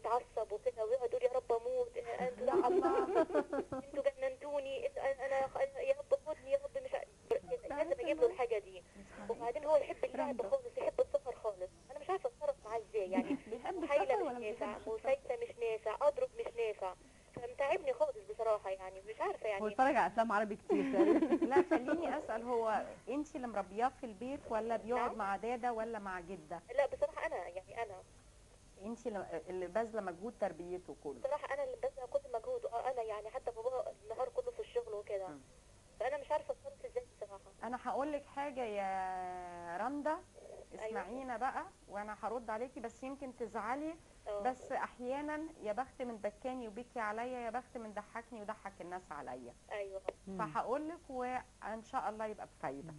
يتعصب وكده ويقعد يقول يا رب اموت آه، انتوا لا الله انتوا جننتوني إنت- انا أنا- يا رب خدني يا رب مش عارف- لازم اجيب له الحاجه دي وبعدين هو يحب اللعب خالص يحب السفر خالص انا مش عارفه اتصرف معاه ازاي يعني بيحب حايله السفر مش ولا مش نافع بيحب السفر؟ مسايسه مش نافع اضرب مش نافع فمتعبني خالص بصراحه يعني مش عارفه هو يعني اتفرج على افلام عربي كتير تقريبا لا خليني اسال هو انت اللي مربياه في البيت ولا بيقعد نعم. مع دادا ولا مع جده لا بصراحه انا يعني انا انت اللي- اللي باذله مجهود تربيته كله بصراحه انا اللي بذل كل مجهود اه انا يعني حتى بابا النهار كله في الشغل وكده مم. فانا مش عارفه اتصرف ازاي بصراحه انا هقول لك حاجه يا رندا اسمعينا بقى وانا هرد عليكي بس يمكن تزعلي اه بس احيانا يا بخت من بكاني وبكي عليا يا بخت من ضحكني وضحك الناس عليا ايوه فهقول لك وان شاء الله يبقى بفايده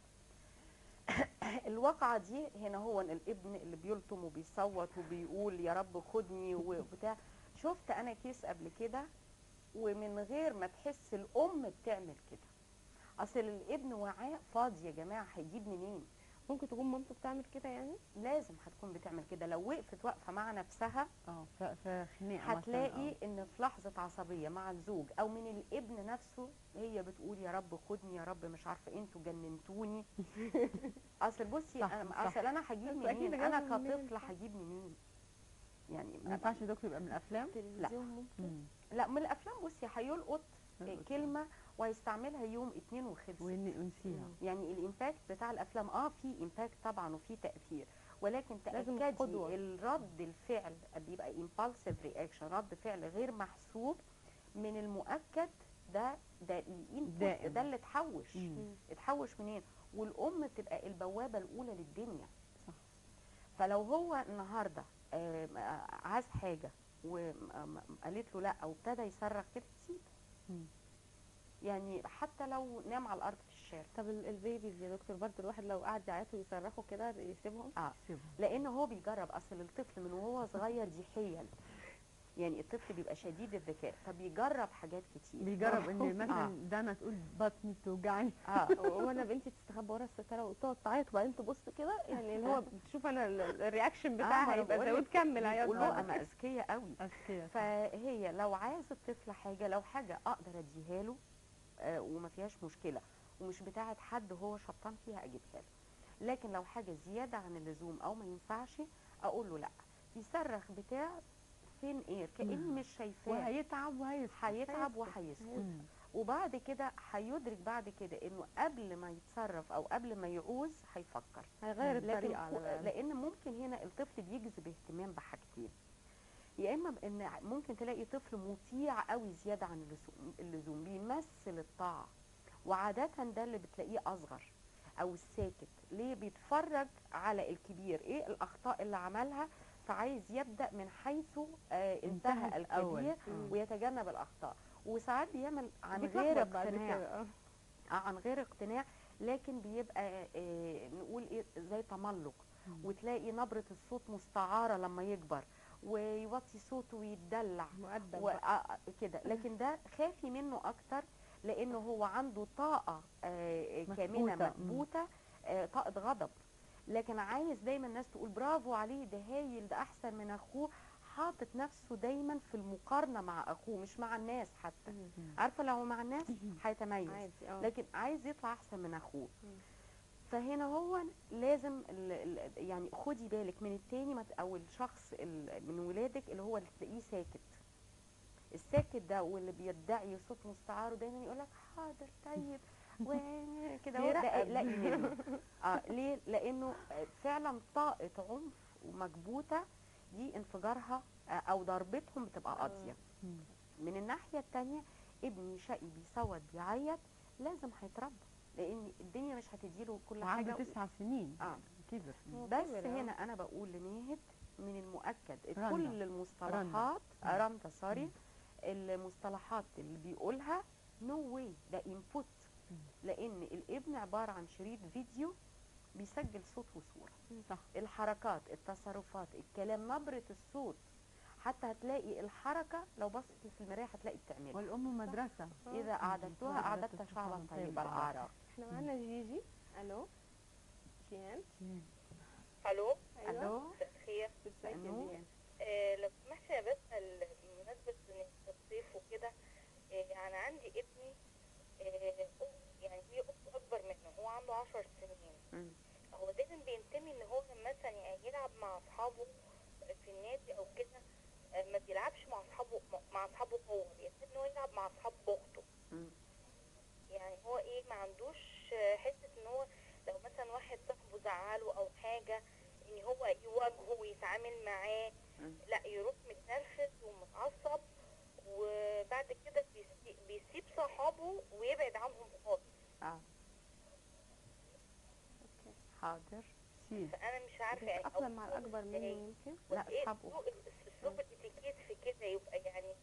الواقعه دي هنا هو الابن اللي بيلطم وبيصوت وبيقول يا رب خدني وبتاع شفت انا كيس قبل كده ومن غير ما تحس الام بتعمل كده اصل الابن وعاء فاضي يا جماعه هيجيب منين ممكن تكون مامته بتعمل كده يعني لازم هتكون بتعمل كده لو وقفت واقفه مع نفسها اه ف- في خناقه مثلاً، هتلاقي آه. ان في لحظه عصبيه مع الزوج او من الابن نفسه هي بتقول يا رب خدني يا رب مش عارفه انتوا جننتوني اصل بصي صح، انا صح. اصل انا هجيب بس أكيد منين انا جابوا منين، كطفل صح. هجيب منين يعني ما ينفعش دكتور يبقى من الافلام تلفزيون ممكن مم. لا من الافلام بصي هيلقط يلقط. كلمه وهيستعملها يوم اتنين وخلص ون- ونسيها يعني الامباكت بتاع الافلام اه في امباكت طبعا وفي تاثير ولكن لازم تاكدي قدوة. الرد الفعل بيبقى impulsive رياكشن رد فعل غير محسوب من المؤكد ده ده الانبوت دائم. ده اللي اتحوش مم. اتحوش منين والام تبقى البوابه الاولى للدنيا صح. فلو هو النهارده آم، آه، عايز حاجه وقالت له لا او ابتدى يصرخ كده سيبه مم. يعني حتى لو نام على الارض في الشارع طب ال- البيبيز يا دكتور برضه الواحد لو قعد يعيطوا ويصرخوا كده يسيبهم اه سيبها. لان هو بيجرب اصل الطفل من وهو صغير دي حيل يعني الطفل بيبقى شديد الذكاء فبيجرب حاجات كتير بيجرب ان مثلا آه. دانا تقول بطني بتوجعني اه وانا بنتي تستخبى ورا الستاره وتقعد تعيط وبعدين تبص كده يعني اللي هو بتشوف انا ال- ال- الرياكشن ما بتاعها أنا هيبقى ازاي بقولك وتكمل عياط بيقولوا بعد انا كده. اذكياء قوي اذكياء صح. فهي لو عايز الطفل حاجه لو حاجه اقدر اديها له آه وما فيهاش مشكله ومش بتاعه حد هو شطان فيها اجيبها له لكن لو حاجه زياده عن اللزوم او ما ينفعش اقول له لا يصرخ بتاع فين ايه كاني مم. مش شايفاه وهيتعب وهيسكت هيتعب وهيسكت مم. وبعد كده هيدرك بعد كده انه قبل ما يتصرف او قبل ما يعوز هيفكر هيغير لكن الطريقه على كو- الأقل. لان ممكن هنا الطفل بيجذب اهتمام بحاجتين يا اما بان ممكن تلاقي طفل مطيع قوي زياده عن اللزوم- اللزوم بيمثل الطاعه وعاده ده اللي بتلاقيه اصغر او الساكت ليه بيتفرج على الكبير ايه الاخطاء اللي عملها فعايز يبدا من حيث آه انتهى انتهى الأول. الكبير مم. ويتجنب الاخطاء وساعات بيعمل عن بيتلخبط غير بعد اقتناع كده، آه. آه، عن غير اقتناع لكن بيبقى آه، نقول ايه زي تملق وتلاقي نبرة الصوت مستعارة لما يكبر ويوطي صوته ويتدلع مؤدب و- آه، آه، كده لكن ده خافي منه اكتر لانه هو عنده طاقة آه، كامنة مكبوتة. مم. مكبوتة آه، طاقة غضب لكن عايز دايما الناس تقول برافو عليه ده هايل ده احسن من اخوه حاطط نفسه دايما في المقارنة مع اخوه مش مع الناس حتى عارفة لو مع الناس هيتميز عادي اه لكن عايز يطلع احسن من اخوه مم. فهنا هو لازم ال ال يعني خدي بالك من التاني ما ت- او الشخص ال- من ولادك اللي هو اللي تلاقيه ساكت الساكت ده واللي بيدعي صوت مستعار ودايما يقول لك حاضر طيب وكده هو ده بيرقب. اقلقي منه اه ليه لانه فعلا طاقه عنف ومكبوته دي انفجارها آه، او ضربتهم بتبقى قاضيه مم. من الناحيه التانية ابني شقي بيصوت بيعيط لازم هيتربى لان الدنيا مش هتديله كل وعنده حاجه تسع سنين اه كبر هو بس كبر، آه. هنا انا بقول لناهد من المؤكد رندا. كل المصطلحات رندا. رندا سوري المصطلحات اللي بيقولها نو واي ده انبوت مم. لان الابن عباره عن شريط فيديو بيسجل صوت وصوره صح الحركات التصرفات الكلام نبره الصوت حتى هتلاقي الحركه لو بصت في المرايه هتلاقي بتعملها والام مدرسه اذا اعددتها أعددت اعددت شعباً شعبا طيب طيب الاعراق احنا معانا جيجي الو جيان الو ايوه الو مساء الخير ازيك يا ألو. جيان آه لو سمحت يا اصحابه في النادي او كده آه، ما بيلعبش مع اصحابه مع اصحابه هو بيحب ان هو يلعب مع اصحاب اخته مم. يعني هو ايه ما عندوش آه، حته ان هو لو مثلا واحد صاحبه زعله او حاجه ان هو يواجهه ويتعامل معاه مم. لا يروح متنرفز ومتعصب وبعد كده بيسي- بيسيب صحابه ويبعد عنهم خالص اه حاضر شيل فانا مش عارفه يعني بيتأقلم مع أوصله الأكبر منه إزاي. يمكن لا، وإيه أصحاب أسلوب- اسلوب الاتيكيت في كده يبقى يعني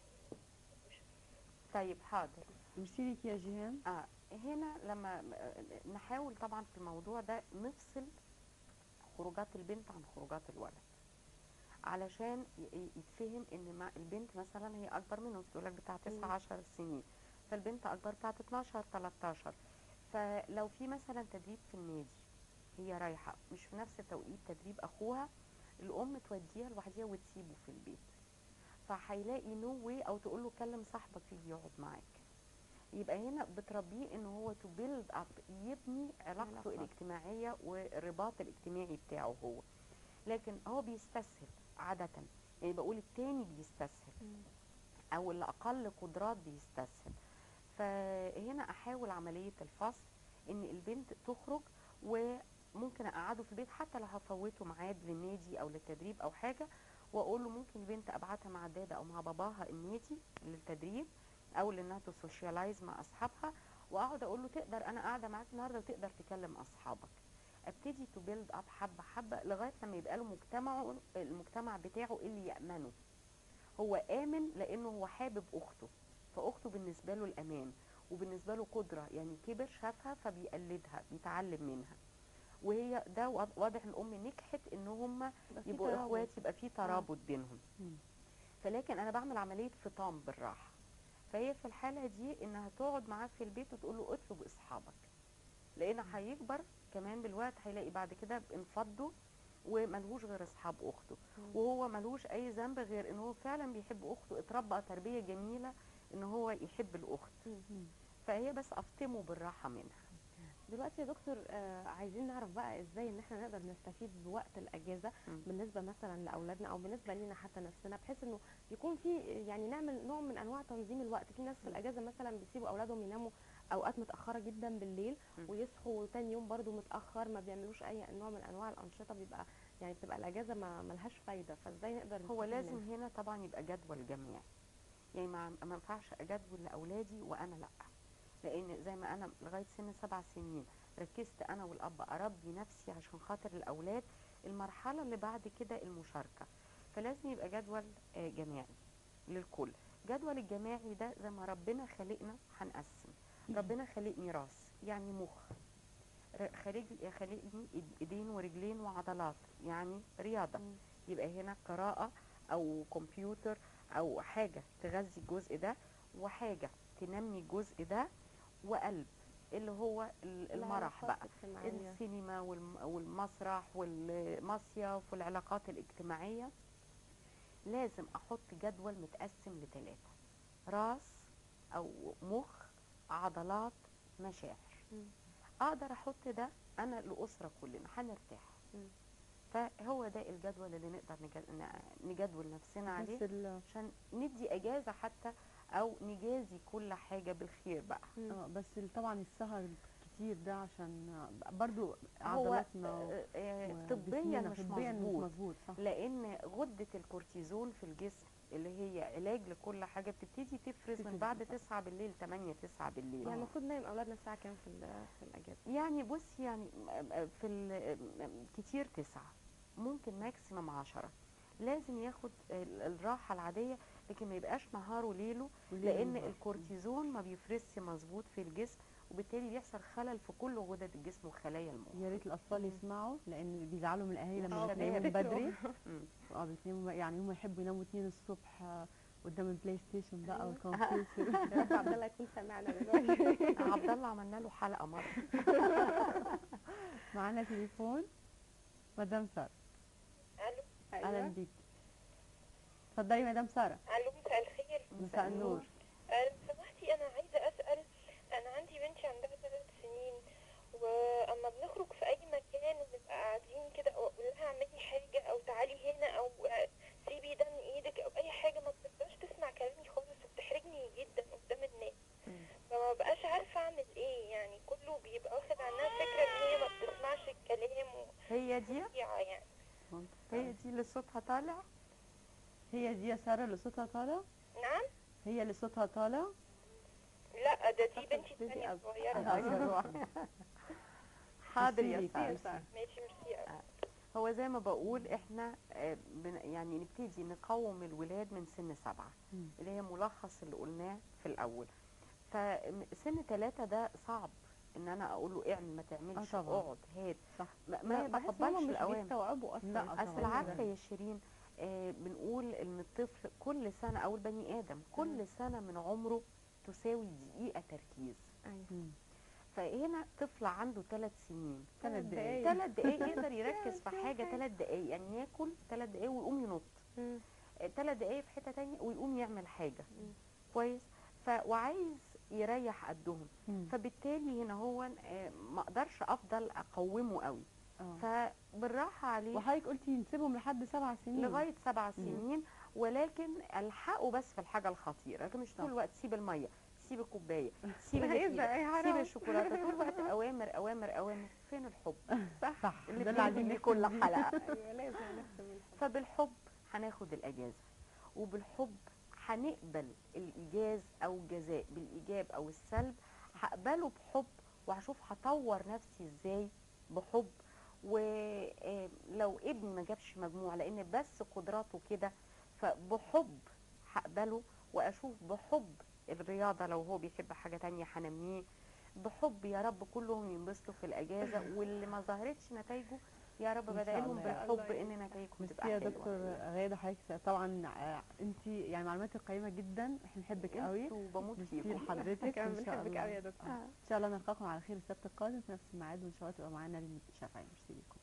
طيب حاضر ميرسي لك يا جيهان اه هنا لما نحاول طبعا في الموضوع ده نفصل خروجات البنت عن خروجات الولد علشان ي- يتفهم ان مع البنت مثلا هي اكبر منه بتقول لك بتاع 9 10 سنين فالبنت اكبر بتاعت 12 13 فلو في مثلا تدريب في النادي هي رايحه مش في نفس توقيت تدريب اخوها الام توديها لوحديها وتسيبه في البيت فهيلاقي نو واي او تقول له كلم صاحبك يجي يقعد معاك يبقى هنا بتربيه ان هو تو بيلد اب يبني علاقته علاقة. الاجتماعيه والرباط الاجتماعي بتاعه هو لكن هو بيستسهل عاده يعني بقول التاني بيستسهل او اللي اقل قدرات بيستسهل فهنا احاول عمليه الفصل ان البنت تخرج وممكن اقعده في البيت حتى لو هفوته ميعاد للنادي او للتدريب او حاجه واقول له ممكن البنت ابعتها مع دادا او مع باباها النادي للتدريب او لانها تسوشيالايز مع اصحابها واقعد اقول له تقدر انا قاعده معاك النهارده وتقدر تكلم اصحابك ابتدي تو بيلد اب حبه حبه لغايه لما يبقى له مجتمعه المجتمع بتاعه اللي يامنه هو امن لانه هو حابب اخته فاخته بالنسبه له الامان وبالنسبه له قدره يعني كبر شافها فبيقلدها بيتعلم منها وهي ده واض- واضح ان الام نجحت ان هم يبقى في يبقوا ترابط. اخوات يبقى في ترابط بينهم مم. فلكن انا بعمل عمليه فطام بالراحه فهي في الحاله دي انها تقعد معاه في البيت وتقول له اطلب اصحابك لان هيكبر كمان بالوقت هيلاقي بعد كده انفضوا وملهوش غير اصحاب اخته وهو ملهوش اي ذنب غير ان هو فعلا بيحب اخته اتربى تربيه جميله ان هو يحب الاخت مم. فهي بس افطمه بالراحه منها دلوقتي يا دكتور آه عايزين نعرف بقى ازاي ان احنا نقدر نستفيد بوقت الاجازه مم. بالنسبه مثلا لاولادنا او بالنسبه لينا حتى نفسنا بحيث انه يكون في يعني نعمل نوع من انواع تنظيم الوقت في ناس في الاجازه مثلا بيسيبوا اولادهم يناموا اوقات متاخره جدا بالليل مم. ويصحوا تاني يوم برضو متاخر ما بيعملوش اي نوع من انواع الانشطه بيبقى يعني بتبقى الاجازه ما ملهاش فايده فازاي نقدر هو نستفيد لازم منها؟ هنا طبعا يبقى جدول جماعي يعني ما ما ينفعش اجدول لاولادي وانا لا لان زي ما انا لغايه سن سبع سنين ركزت انا والاب اربي نفسي عشان خاطر الاولاد المرحله اللي بعد كده المشاركه فلازم يبقى جدول آه، جماعي للكل جدول الجماعي ده زي ما ربنا خلقنا هنقسم ربنا خلقني راس يعني مخ ر- خلق خلقني إيد- ايدين ورجلين وعضلات يعني رياضه مم. يبقى هنا قراءة أو كمبيوتر أو حاجة تغذي الجزء ده وحاجة تنمي الجزء ده وقلب اللي هو ال- المرح العلاقات بقى الاجتماعية. السينما والم- والمسرح والمصيف والعلاقات الاجتماعية لازم أحط جدول متقسم لثلاثة راس أو مخ عضلات مشاعر مم. أقدر أحط ده أنا الأسرة كلنا هنرتاح مم. فهو ده الجدول اللي نقدر نج- ن- نجدول نفسنا عليه بس ال- عشان ندي اجازه حتى او نجازي كل حاجه بالخير بقى اه بس ال- طبعا السهر كتير ده عشان برضو هو عضلاتنا آه، آه، و- طبيا وجسمنا مش طبيا مش مظبوط مظبوط صح لان غده الكورتيزون في الجسم اللي هي علاج لكل حاجه بتبتدي تفرز من تفرز بعد صح. 9 بالليل 8 9 بالليل يعني المفروض نايم اولادنا الساعه كام في ال- في الاجازه يعني بص يعني في ال- كتير تسعة ممكن ماكسيمم عشرة لازم ياخد ال- الراحة العادية لكن ما يبقاش نهاره وليله لان الكورتيزون ما بيفرزش مظبوط في الجسم وبالتالي بيحصل خلل في كل غدد الجسم وخلايا المخ يا ريت الاطفال يسمعوا لان بيزعلوا من الاهالي لما آه، بتناموا بيفتكروا. بدري مم. اه بتناموا يعني هم يحبوا يناموا 2 الصبح آه، قدام البلاي ستيشن بقى أيوة. والكمبيوتر يا رب عبد الله يكون سمعنا دلوقتي عبد الله عملنا له حلقة مرة معانا تليفون مدام ساره الو اهلا بيك اتفضلي مدام ساره الو مساء الخير مساء النور آه، لو سمحتي انا عايزه اسال انا عندي بنتي عندها ثلاث سنين واما بنخرج في اي مكان ونبقى قاعدين كده او اقول لها اعملي حاجه او هي دي اللي صوتها طالع هي دي يا ساره اللي صوتها طالع نعم هي اللي صوتها طالع لا ده دي بنتي ابتدي الثانيه أب- الصغيره أيوة. حاضر يا ميرسي ليكي، ساره ماشي ميرسي أوي. هو زي ما بقول احنا آه، بن- يعني نبتدي نقوم الولاد من سن سبعة مم. اللي هي ملخص اللي قلناه في الاول فسن ثلاثة ده صعب ان انا اقول له اعمل ما تعملش آه طبعاً. اقعد هات صح ما, ما بحس إن بطبقش هم مش الاوامر بيستوعبوا اصلا لا، اصل طبعاً. عارفه يا شيرين آه بنقول ان الطفل كل سنه او البني ادم كل سنه من عمره تساوي دقيقه تركيز ايوه مم. فهنا طفل عنده ثلاث سنين ثلاث دقايق ثلاث دقايق يقدر يركز في حاجه ثلاث دقايق يعني ياكل ثلاث دقايق ويقوم ينط مم. ثلاث دقايق في حته تانية ويقوم يعمل حاجه مم. كويس ف وعايز يريح قدهم مم. فبالتالي هنا هو آه، ما اقدرش افضل اقومه قوي آه. فبالراحه عليه وحضرتك قلتي نسيبهم لحد سبع سنين لغايه سبع سنين ولكن الحقه بس في الحاجه الخطيره لكن مش طول صح. الوقت سيب الميه سيب الكوبايه سيب هيبدأ الحقيقة، يعرف. سيب الشوكولاته طول الوقت اوامر اوامر اوامر فين الحب صح صح اللي ده اللي عايزين بنيجي نختم كل بيه. حلقه ايوه لازم نختم الحب. فبالحب هناخد الاجازه وبالحب هنقبل الايجاز او الجزاء بالايجاب او السلب هقبله بحب وهشوف هطور نفسي ازاي بحب ولو ابني ما جابش مجموع لان بس قدراته كده فبحب هقبله واشوف بحب الرياضه لو هو بيحب حاجه تانية هنميه بحب يا رب كلهم ينبسطوا في الاجازه واللي ما ظهرتش نتائجه يا رب إن شاء بدعي لهم الله. بالحب الله ان نتائجهم ميرسي تبقى يا حلوه دكتور غاده حضرتك طبعا انت يعني معلوماتك قيمه جدا احنا نحبك قوي انتوا بموت ميرسي فيكم لحضرتك كمان ان شاء بنحبك الله قوي يا دكتور آه. ان شاء الله نلقاكم على خير السبت القادم في نفس الميعاد وان شاء الله تبقى معانا ريم شافعي ميرسي لكم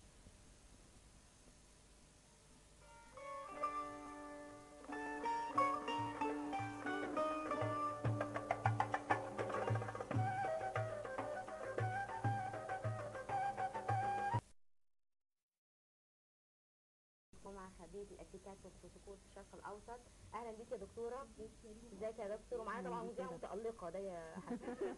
ومع خبير الاتيكات والبروتوكول في الشرق الاوسط اهلا بيك يا دكتوره ازيك يا دكتور ومعانا طبعا مذيعه متالقه ده يا حبيبي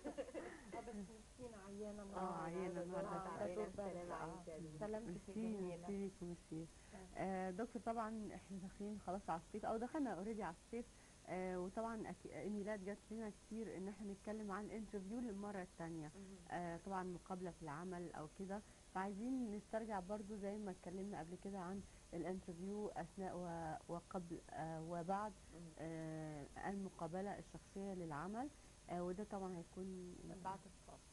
اه عيانه النهارده سلامتك ميرسي ميرسي ليكم ميرسي آه دكتور طبعا احنا داخلين خلاص على الصيف او دخلنا اوريدي على الصيف آه وطبعا أكي- ايميلات جات لنا كتير ان احنا نتكلم عن انترفيو للمره الثانيه آه طبعا مقابله في العمل او كده فعايزين نسترجع برضو زي ما اتكلمنا قبل كده عن الانترفيو اثناء و- وقبل آه وبعد آه المقابله الشخصيه للعمل آه وده طبعا هيكون بعد الفاصل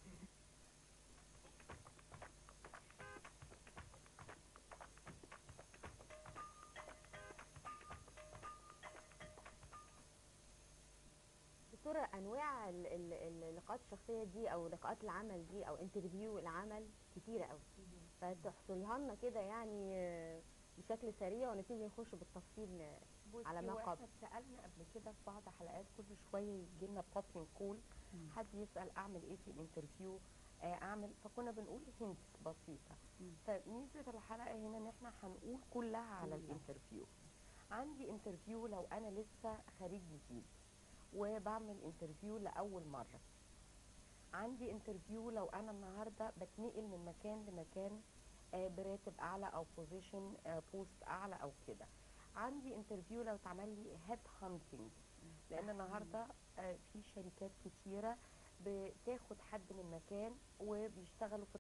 دكتوره انواع ال- ال- ال- اللقاءات الشخصيه دي او لقاءات العمل دي او انترفيو العمل كتيره قوي فتحصريها لنا كده يعني آه، بشكل سريع ونبتدي نخش بالتفصيل آه، على ما قبل. سالنا قبل كده في بعض حلقات كل شويه يجي لنا بوبينج كول مم. حد يسال اعمل ايه في الانترفيو آه، اعمل فكنا بنقول هنتس بسيطه مم. فميزه الحلقه هنا ان احنا هنقول كلها على كلها. الانترفيو عندي انترفيو لو انا لسه خريج جديد وبعمل انترفيو لاول مره عندي انترفيو لو انا النهارده بتنقل من مكان لمكان آه، براتب اعلى او بوزيشن بوست اعلى او كده عندي انترفيو لو اتعمل لي هيد هانتنج لان النهارده آه، في شركات كتيره بتاخد حد من مكان وبيشتغلوا في